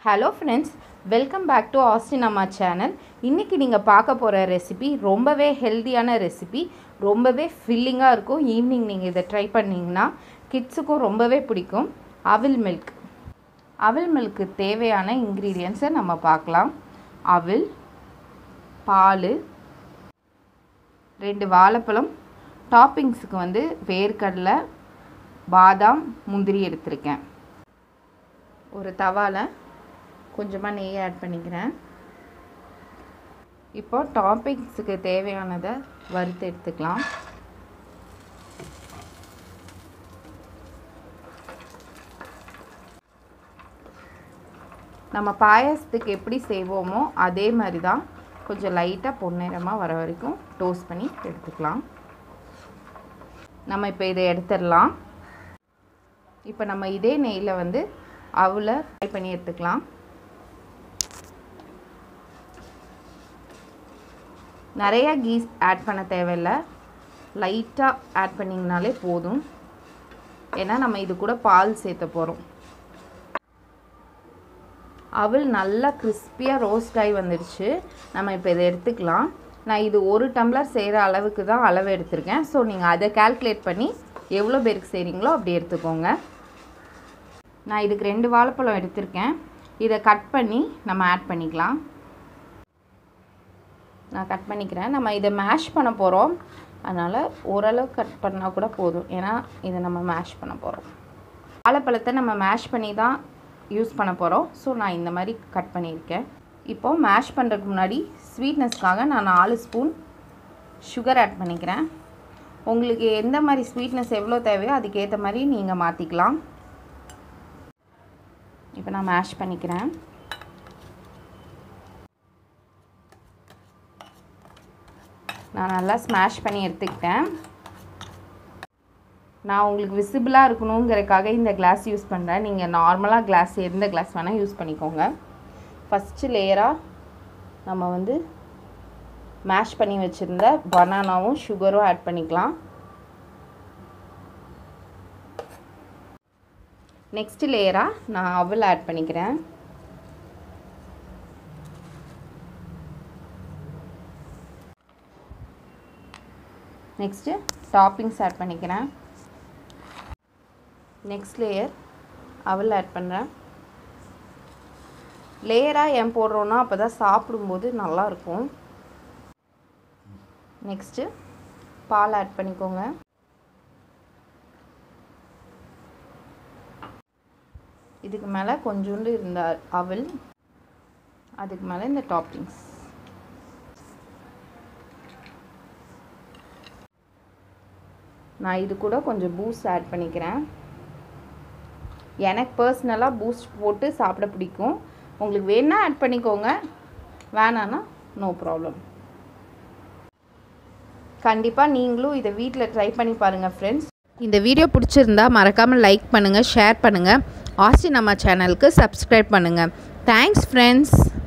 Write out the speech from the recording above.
hello friends welcome back to Austin அம்மா channel இன்றைக்கி நீங்கள் பார்க்க போகிற ரெசிபி ரொம்பவே ஹெல்த்தியான ரெசிபி ரொம்பவே ஃபில்லிங்காக இருக்கும் ஈவினிங் நீங்கள் இதை ட்ரை பண்ணிங்கன்னா கிட்ஸுக்கும் ரொம்பவே பிடிக்கும் அவில் மில்க் அவில் மில்க்கு தேவையான இன்க்ரீடியன்ஸை நம்ம பார்க்கலாம் அவில் பால் ரெண்டு வாழைப்பழம் டாப்பிங்ஸுக்கு வந்து வேர்க்கடலை பாதாம் முந்திரி எடுத்திருக்கேன் ஒரு தவாவில் கொஞ்சமாக நெய் ஆட் பண்ணிக்கிறேன் இப்போ டாப்பிங்ஸுக்கு தேவையானதை வறுத்து எடுத்துக்கலாம் நம்ம பாயாசத்துக்கு எப்படி செய்வோமோ அதே மாதிரி தான் கொஞ்சம் லைட்டாக பொன்னிறமாக வர வரைக்கும் டோஸ்ட் பண்ணி எடுத்துக்கலாம் நம்ம இப்போ இதை எடுத்துடலாம் இப்போ நம்ம இதே நெய்யில் வந்து அவளை ஃப்ரை பண்ணி எடுத்துக்கலாம் நிறையா கீஸ் ஆட் பண்ண தேவையில்லை லைட்டாக ஆட் பண்ணிங்கனாலே போதும் ஏன்னா நம்ம இது கூட பால் சேர்த்த போகிறோம் அவள் நல்லா கிறிஸ்பியாக ரோஸ்ட் ஆகி வந்துடுச்சு நம்ம இப்போ இதை எடுத்துக்கலாம் நான் இது ஒரு டம்ளர் செய்கிற அளவுக்கு தான் அளவு எடுத்திருக்கேன் ஸோ நீங்கள் அதை கால்குலேட் பண்ணி எவ்வளோ பேருக்கு செய்கிறீங்களோ அப்படி எடுத்துக்கோங்க நான் இதுக்கு ரெண்டு வாழைப்பழம் எடுத்திருக்கேன் இதை கட் பண்ணி நம்ம ஆட் பண்ணிக்கலாம் நான் கட் பண்ணிக்கிறேன் நம்ம இதை மேஷ் பண்ண போகிறோம் அதனால் ஓரளவு கட் பண்ணால் கூட போதும் ஏன்னா இதை நம்ம மேஷ் பண்ண போகிறோம் வாழைப்பழத்தை நம்ம மேஷ் பண்ணி தான் யூஸ் பண்ண போகிறோம் ஸோ நான் இந்த மாதிரி கட் பண்ணியிருக்கேன் இப்போது மேஷ் பண்ணுறதுக்கு முன்னாடி ஸ்வீட்னஸ்க்காக நான் நாலு ஸ்பூன் சுகர் ஆட் பண்ணிக்கிறேன் உங்களுக்கு எந்த மாதிரி ஸ்வீட்னஸ் எவ்வளோ தேவையோ அதுக்கேற்ற மாதிரி நீங்கள் மாற்றிக்கலாம் இப்போ நான் மேஷ் பண்ணிக்கிறேன் நான் நல்லா ஸ்மாஷ் பண்ணி எடுத்துக்கிட்டேன் நான் உங்களுக்கு விசிபிளாக இருக்கணுங்கிறதுக்காக இந்த கிளாஸ் யூஸ் பண்ணுறேன் நீங்கள் நார்மலாக கிளாஸ் எந்த கிளாஸ் வேணால் யூஸ் பண்ணிக்கோங்க ஃபஸ்ட்டு லேயராக நம்ம வந்து மேஷ் பண்ணி வச்சுருந்த பனானாவும் சுகரும் ஆட் பண்ணிக்கலாம் நெக்ஸ்ட் லேயராக நான் அவல் ஆட் பண்ணிக்கிறேன் நெக்ஸ்ட்டு டாப்பிங்ஸ் ஆட் பண்ணிக்கிறேன் நெக்ஸ்ட் லேயர் அவல் ஆட் பண்ணுறேன் லேயராக ஏன் போடுறோன்னா அப்போ தான் சாப்பிடும்போது நல்லாயிருக்கும் நெக்ஸ்ட்டு பால் ஆட் பண்ணிக்கோங்க இதுக்கு மேலே கொஞ்சோண்டு இருந்த அவல் அதுக்கு மேலே இந்த டாப்பிங்ஸ் நான் இது கூட கொஞ்சம் பூஸ்ட் ஆட் பண்ணிக்கிறேன் எனக்கு பர்சனலாக பூஸ்ட் போட்டு சாப்பிட பிடிக்கும் உங்களுக்கு வேணால் ஆட் பண்ணிக்கோங்க வேணான்னா நோ ப்ராப்ளம் கண்டிப்பாக நீங்களும் இதை வீட்டில் ட்ரை பண்ணி பாருங்கள் ஃப்ரெண்ட்ஸ் இந்த வீடியோ பிடிச்சிருந்தா மறக்காமல் லைக் பண்ணுங்கள் ஷேர் பண்ணுங்கள் ஆஸ்டி நம்ம சேனலுக்கு சப்ஸ்கிரைப் பண்ணுங்கள் தேங்க்ஸ் ஃப்ரெண்ட்ஸ்